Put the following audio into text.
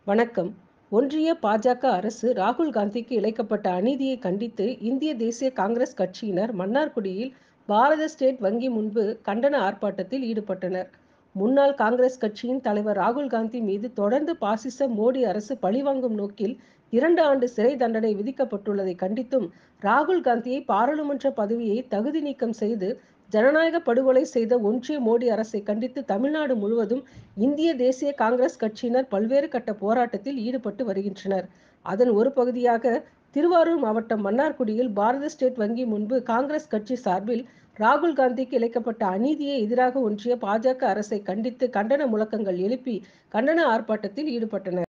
வணக்கம் ஒன்றிய பாஜக அரசு ராகுல் காந்திக்கு இழைக்கப்பட்ட அநீதியை கண்டித்து இந்திய தேசிய காங்கிரஸ் கட்சியினர் மன்னார்குடியில் பாரத ஸ்டேட் வங்கி முன்பு கண்டன ஆர்ப்பாட்டத்தில் ஈடுபட்டனர். முன்னாள் காங்கிரஸ் கட்சியின் தலைவர் ராகுல் காந்தி மீது தொடர்ந்து பாசிச மோடி அரசு பழிவாங்கும் நோக்கில் இரண்டு ஆண்டு சிறை தண்டனை விதிக்கப்பட்டுள்ளதை கண்டித்தும், ராகுல் காந்தியை பாராளுமன்ற பதவியை தகுதி நீக்கம் செய்து ஜனநாயக படுகொலை செய்த ஒன்றிய மோடி அரசை கண்டித்து தமிழ்நாடு முழுவதும் இந்திய தேசிய காங்கிரஸ் கட்சியினர் பல்வேறு கட்ட போராட்டத்தில் ஈடுபட்டு வருகின்றனர். அதன் ஒரு பகுதியாக திருவாரூர் மாவட்டம் மன்னார்குடியில் பாரத ஸ்டேட் வங்கி முன்பு காங்கிரஸ் கட்சி சார்பில் ராகுல் காந்திக்கு இழைக்கப்பட்ட அநீதியை எதிராக ஒன்றிய பாஜக அரசை கண்டித்து கண்டன முழக்கங்கள் எழுப்பி கண்டன ஆர்ப்பாட்டத்தில் ஈடுபட்டனர்.